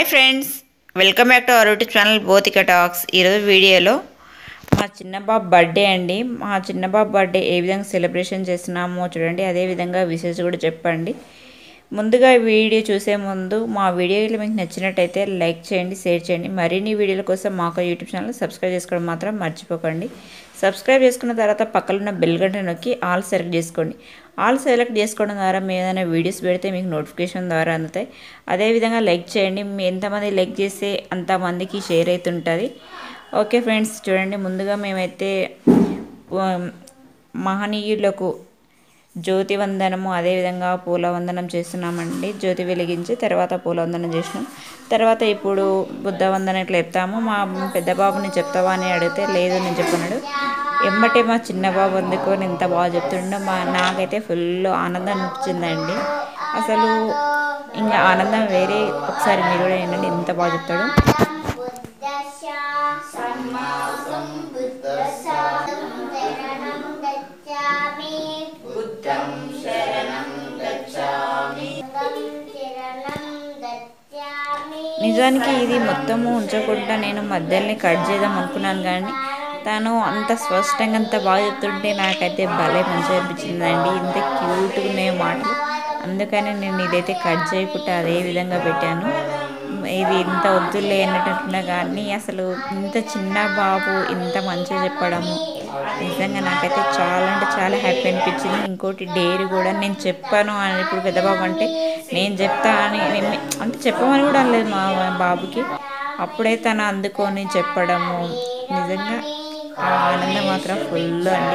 hi friends welcome back to our YouTube channel Bothika talks ఈరోజు వీడియోలో మా చిన్న బాబు బర్త్డే అండి మా చిన్న బాబు బర్త్డే ఏ విధంగా సెలబ్రేషన్ చేస్తున్నామో చూడండి అదే విధంగా విషెస్ కూడా చెప్పండి ముందుగా ఈ వీడియో చూసే ముందు మా వీడియోలు మీకు నచ్చినట్టయితే లైక్ చేయండి షేర్ చేయండి మరిన్ని వీడియోల కోసం మాకు యూట్యూబ్ ఛానల్ సబ్స్క్రైబ్ చేసుకోవడం మాత్రం మర్చిపోకండి సబ్స్క్రైబ్ చేసుకున్న తర్వాత పక్కన బెల్ గంట నొక్కి ఆల్ సెలెక్ట్ చేసుకోండి ఆల్ సెలెక్ట్ చేసుకోవడం ద్వారా మేము ఏదైనా వీడియోస్ పెడితే మీకు నోటిఫికేషన్ ద్వారా అందుతాయి అదేవిధంగా లైక్ చేయండి మీ ఎంతమంది లైక్ చేస్తే అంతమందికి షేర్ అవుతుంటుంది ఓకే ఫ్రెండ్స్ చూడండి ముందుగా మేమైతే ఆ, మహనీయులకు జ్యోతి వందనము అదేవిధంగా పూల వందనం చేస్తున్నామండి జ్యోతి వెలిగించి తర్వాత పూల వందనం చేసినాం తర్వాత ఇప్పుడు బుద్ధ వందనం ఇట్లా చెప్తాము మా పెద్ద బాబుని చెప్తావా అని అడిగితే లేదు నేను చెప్పన్నాడు ఎమ్మటే మా చిన్న బాబు అందుకొని ఎంత బాగా చెప్తుండో మా నాకైతే ఫుల్ ఆనందం అనిపించిందండి అసలు ఇంకా ఆనందం వేరే ఒకసారి మీరు కూడా ఏంటంటే ఎంత బాగా చెప్తాడు నిజానికి ఇది మొత్తము ఉంచకుండా నేను మధ్యలోనే కట్ చేద్దాం అనుకున్నాను కానీ తను అంత స్పష్టంగా అంత బాగా చెప్తుంటే నాకైతే భలే మంచిగా అనిపించిందండి ఇంత క్యూట్గా ఉన్నాయి మాటలు అందుకని నేను ఇదైతే కట్ చేయకుండా అదే విధంగా పెట్టాను ఇది ఇంత వద్దులే అన్నట్టున్నా కానీ అసలు ఇంత చిన్న బాబు ఇంత మంచిగా చెప్పడము నిజంగా నాకైతే చాలా అంటే చాలా హ్యాపీ అనిపించింది ఇంకోటి డేరీ కూడా నేను చెప్పాను అని ఇప్పుడు పెద్ద బాబు అంటే నేను చెప్తా అని నేను- అంటే చెప్పమని కూడా అనలేదు మా మా బాబుకి అప్పుడే తను అందుకొని చెప్పడము నిజంగా ఆ ఆనందం మాత్రం ఫుల్ అండి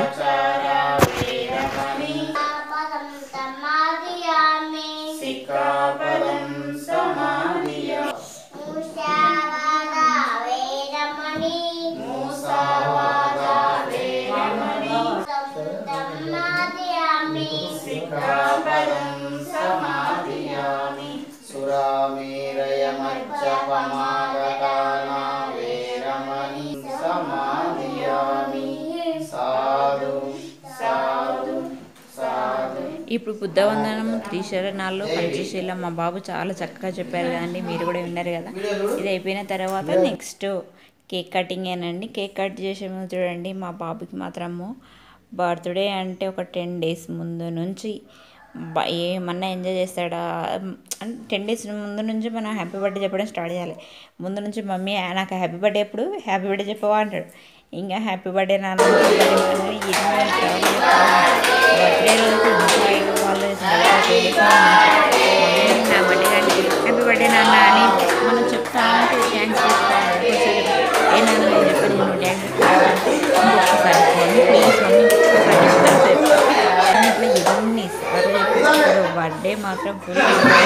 సురామేరయమజ్జపమాగతానా వేరమణి సమాధియామి సాధు సాధు సాధు ఇప్పుడు బుద్ధ వందనం త్రిశరణాల్లో పంచశీలం మా బాబు చాలా చక్కగా చెప్పారు కదండి మీరు కూడా విన్నారు కదా ఇది అయిపోయిన తర్వాత నెక్స్ట్ కేక్ కటింగ్ ఏనండి కేక్ కట్ చేసే ముందు చూడండి మా బాబుకి మాత్రము బర్త్డే అంటే ఒక టెన్ డేస్ ముందు నుంచి బ- ఏమన్నా ఎంజాయ్ చేస్తాడా అంటే టెన్ డేస్ ముందు నుంచి మనం హ్యాపీ బర్త్డే చెప్పడం స్టార్ట్ చేయాలి ముందు నుంచి మమ్మీ నాకు హ్యాపీ బర్త్డే ఎప్పుడు హ్యాపీ బర్త్డే చెప్పవా అంటాడు ఇంకా హ్యాపీ బర్త్డే నాన్న బర్త్డే రోజు ఇంట్లో వాళ్ళు నా బర్త్డే హ్యాపీ బర్త్డే నాన్న అని మనం చెప్తా ఉంటే థ్యాంక్స్ చెప్తా ఏ నాన్న నేను చెప్పాను నువ్వు థ్యాంక్స్ ఇంకొకసారి మమ్మీ ప్లీజ్ మమ్మీ ఇంకొకసారి చెప్తాను ఇట్లా ఎన్నిసార్లు ఇప్పుడు బర్త్డే మాత్రం ఫుల్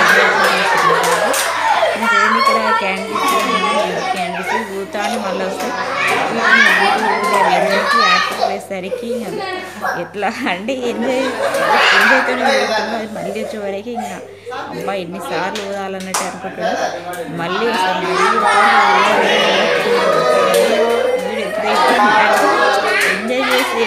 చూడండి ఇక్కడ క్యాండిల్స్ క్యాండిల్స్ కూతాని మళ్ళీ వస్తాయి వీటికి యాక్టివ్ వేసరికి ఎట్లా అంటే ఎంజాయ్ ఎంజాయ్తోనే వెళ్తున్నాం అది మళ్ళీ వచ్చేవరకు ఇంకా అబ్బా ఎన్నిసార్లు ఊదాలన్నట్టు అనుకుంటున్నాను మళ్ళీ వస్తాను ఎంజాయ్ చేసి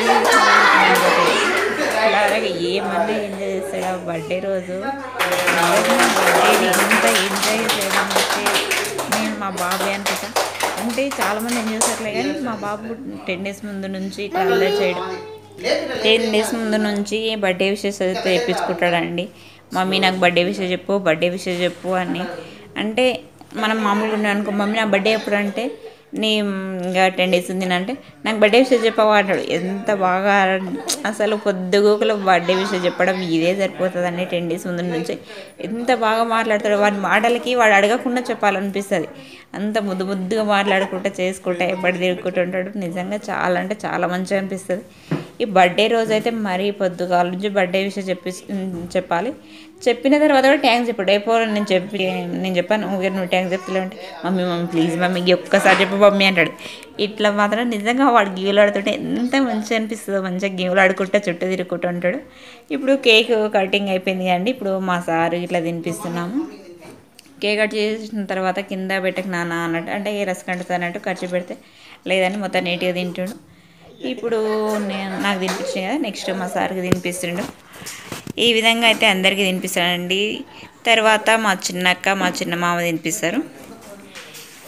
అలాగే ఏమన్నా ఎంజాయ్ చేస్తాడు ఆ బర్త్డే రోజు నిజంగా బర్త్డేని ఇంత ఎంజాయ్ చేయడం అయితే నేను మా బాబు అనుకుంటా అంటే చాలామంది ఎంజాయ్ చేస్తారులే కానీ మా బాబు టెన్ డేస్ ముందు నుంచి ఇట్లా అల్లరి చేయడం టెన్ డేస్ ముందు నుంచి బర్త్డే విషెస్ అయితే తెప్పించుకుంటాడండి మమ్మీ నాకు బర్త్డే విషయం చెప్పు బర్త్డే విషయం చెప్పు అని అంటే మనం మామూలుగా ఉన్నాం అనుకో మమ్మీ నా బర్త్డే ఎప్పుడు అంటే నీ ఇంకా టెన్ డేస్ ఉంది అంటే నాకు బర్త్డే విషయం చెప్పవా అంటాడు ఎంత బాగా అసలు పొద్దుగోకులు బర్త్డే విషయం చెప్పడం ఇదే సరిపోతుందండి టెన్ డేస్ ముందు నుంచి ఎంత బాగా మాట్లాడతాడు వాడి మాటలకి వాడు అడగకుండా చెప్పాలనిపిస్తుంది అంత ముద్దు ముద్దుగా మాట్లాడుకుంటూ చేసుకుంటా ఎప్పటి తిరుగుకుంటూ ఉంటాడు నిజంగా చాలా అంటే చాలా మంచిగా అనిపిస్తుంది ఈ బర్త్డే రోజు అయితే మరీ పొద్దుగాల నుంచి బర్త్డే విషయం చెప్పి చెప్పాలి చెప్పిన తర్వాత కూడా ట్యాంక్స్ చెప్పాడు అయిపో నేను చెప్పి నేను చెప్పాను ఊగే నువ్వు ట్యాంక్స్ చెప్తలేవు అంటే మమ్మీ మమ్మీ ప్లీజ్ మమ్మీ ఈ ఒక్కసారి చెప్పు మమ్మీ అంటాడు ఇట్లా మాత్రం నిజంగా వాడు గేమ్లు ఆడుతుంటే ఎంత మంచిగా అనిపిస్తుందో మంచిగా గేమ్లు ఆడుకుంటా చుట్టూ తిరుగుకుంటూ ఉంటాడు ఇప్పుడు కేక్ కటింగ్ అయిపోయింది అండి ఇప్పుడు మా సారు ఇట్లా తినిపిస్తున్నాము కేక్ కట్ చేసిన తర్వాత కింద పెట్టక నాన్న అన్నట్టు అంటే ఏ రసం కంటుంది అన్నట్టు ఖర్చు పెడితే లేదని మొత్తం నీట్గా తింటుండు ఇప్పుడు నేను నాకు తినిపించాను కదా నెక్స్ట్ మా సార్కి తినిపిస్తుండు ఈ విధంగా అయితే అందరికీ తినిపిస్తానండి తర్వాత మా చిన్నక్క మా చిన్న మామ తినిపిస్తారు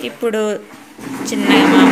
ఇప్పుడు చిన్న మామ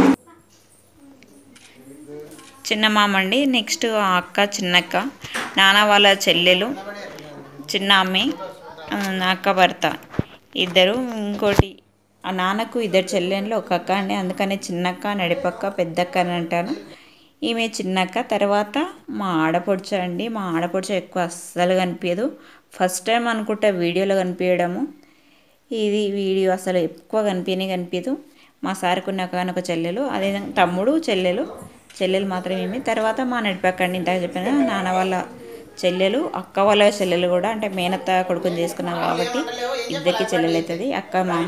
చిన్న మామ అండి నెక్స్ట్ ఆ అక్క చిన్నక్క నాన్న వాళ్ళ చెల్లెలు చిన్న అమ్మి ఆ, అక్క భర్త ఇద్దరు ఇంకోటి ఆ నాన్నకు ఇద్దరు చెల్లెళ్ళు ఒక అక్క అండి అందుకని చిన్నక్క నడిపక్క పెద్దక్క అని అంటాను ఈమె చిన్నక్క తర్వాత మా ఆడపడుచు అండి మా ఆడపడుచు ఎక్కువ అస్సలు కనిపించదు ఫస్ట్ టైం అనుకుంటా వీడియోలో కనిపించడము ఇది వీడియో అసలు ఎక్కువ కనిపించనే కనిపించదు మా సార్కు నాకు ఒక చెల్లెలు అదే తమ్ముడు చెల్లెలు చెల్లెలు మాత్రమేమి తర్వాత మా నడిపక్కండి ఇందాక చెప్పాను కదా, నాన్న వాళ్ళ చెల్లెలు అక్క వాళ్ళ చెల్లెలు కూడా అంటే మేనత్త కొడుకుని చేసుకున్నాం కాబట్టి ఇద్దరికి చెల్లెలు అవుతుంది అక్క మామ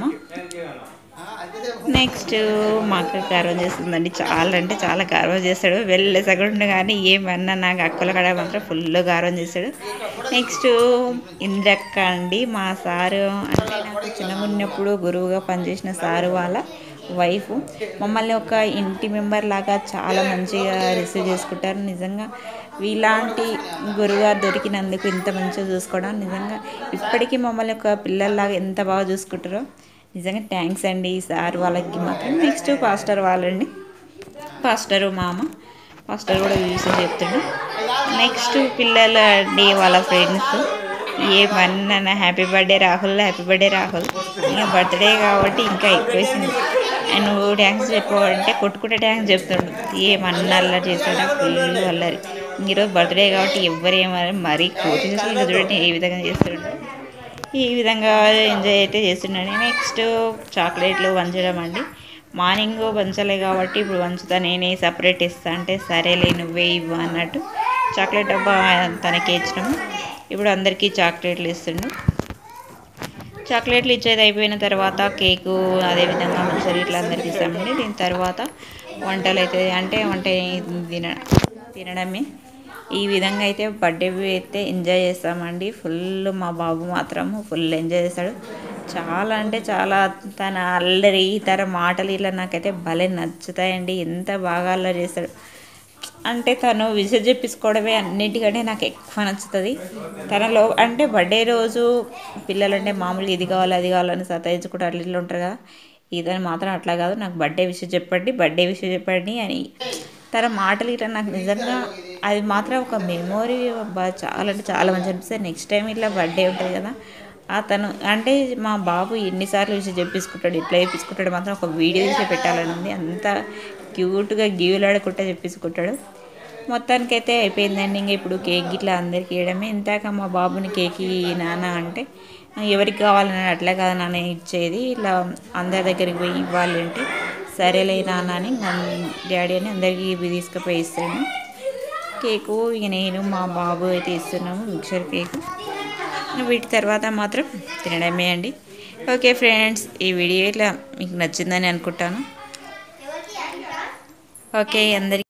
నెక్స్ట్ మా అక్క గర్వం చేస్తుందండి చాలా అంటే చాలా గర్వం చేస్తాడు వెళ్ళే సగడు కానీ ఏమన్నా నాకు అక్కల కడ మాత్రం ఫుల్ గర్వం చేస్తాడు నెక్స్ట్ ఇంద్రక్క అండి మా సారు అంటే నాకు చిన్నగా ఉన్నప్పుడు గురువుగా పనిచేసిన సారు వాళ్ళ వైఫ్ మమ్మల్ని ఒక ఇంటి మెంబర్ లాగా చాలా మంచిగా రిసీవ్ చేసుకుంటారు నిజంగా ఇలాంటి గురువుగారు దొరికినందుకు ఇంత మంచిగా చూసుకోవడం నిజంగా ఇప్పటికీ మమ్మల్ని ఒక పిల్లల్లాగా ఎంత బాగా చూసుకుంటారో నిజంగా థ్యాంక్స్ అండి ఈ సార్ వాళ్ళకి మాత్రం నెక్స్ట్ పాస్టర్ వాళ్ళండి పాస్టరు మామ పాస్టర్ కూడా విషయం చెప్తుండు నెక్స్ట్ పిల్లలు అండి వాళ్ళ ఫ్రెండ్స్ ఏమన్నా happy birthday Rahul happy birthday Rahul ఇంకా బర్త్డే కాబట్టి ఇంకా ఎక్కువేసింది అండ్ నువ్వు డ్యాన్స్ చెప్పావంటే కొట్టుకుంటే డ్యాన్స్ చెప్తాడు ఏమన్నా అల్లరి చేస్తాడు ఫుల్ అల్లరి ఈరోజు బర్త్డే కాబట్టి ఎవరు ఏమన్నారు మరీ కోటి ఇంకా చూడండి ఏ విధంగా చేస్తాడు ఈ విధంగా ఎంజాయ్ అయితే చేస్తున్నాను నెక్స్ట్ చాక్లెట్లు పంచడం అండి మార్నింగ్ పంచలే కాబట్టి ఇప్పుడు పంచుతా నేనే సపరేట్ ఇస్తా అంటే సరేలే నువ్వే ఇవ్వు అన్నట్టు చాక్లెట్ డబ్బా తనకి ఇచ్చినాము ఇప్పుడు అందరికీ చాక్లెట్లు ఇస్తుండు చాక్లెట్లు ఇచ్చేది అయిపోయిన తర్వాత కేకు అదేవిధంగా మంచిగా ఇట్లా అందరికి ఇస్తామండి దీని తర్వాత వంటలు అయితే అంటే వంట తిన తినడమే ఈ విధంగా అయితే బర్త్డే అయితే ఎంజాయ్ చేస్తామండి ఫుల్ మా బాబు మాత్రం ఫుల్ ఎంజాయ్ చేస్తాడు చాలా అంటే చాలా తన అల్లరి తన మాటలు ఇలా నాకైతే భలే నచ్చుతాయండి ఎంత బాగా అల్లరి చేస్తాడు అంటే తను విజిట్ చెప్పించుకోవడమే అన్నిటికంటే నాకు ఎక్కువ నచ్చుతుంది తనలో అంటే బర్త్డే రోజు పిల్లలు అంటే మామూలుగా ఇది కావాలి అది కావాలని సతాయించుకుంటూ అట్లా ఇట్లా ఉంటారు కదా ఇదని మాత్రం అట్లా కాదు నాకు బర్త్డే విషయం చెప్పండి బర్త్డే విషయం చెప్పండి అని తన మాటలు ఇట్లా నాకు నిజంగా అది మాత్రం ఒక మెమొరీ చాలా అంటే చాలా మంచి అనిపిస్తుంది నెక్స్ట్ టైం ఇట్లా బర్త్డే ఉంటుంది కదా ఆ తను అంటే మా బాబు ఎన్నిసార్లు విషయం చెప్పించుకుంటాడు ఇట్లా చెప్పించుకుంటాడు మాత్రం ఒక వీడియో తీసి పెట్టాలని ఉంది అంత క్యూట్గా గీవులాడుకుంటా చెప్పించుకుంటాడు మొత్తానికైతే అయిపోయిందండి ఇంకా ఇప్పుడు కేక్ ఇట్లా అందరికి ఇవ్వడమే ఇంతాక మా బాబుని కేక్ నాన్న అంటే ఎవరికి కావాలని అట్లా కాదు నాన్న ఇచ్చేది ఇట్లా అందరి దగ్గరికి పోయి ఇవ్వాలి అంటే సరేలే నాన్న అని ఇంకా డాడీ అని అందరికీ ఇవి తీసుకుపోయి ఇస్తాను కేకు ఇక నేను మా బాబు అయితే ఇస్తున్నాము మిక్చర్ కేకు వీటి తర్వాత మాత్రం తినడమే అండి ఓకే ఫ్రెండ్స్ ఈ వీడియో ఇట్లా మీకు నచ్చిందని అనుకుంటాను ఓకే అందరికీ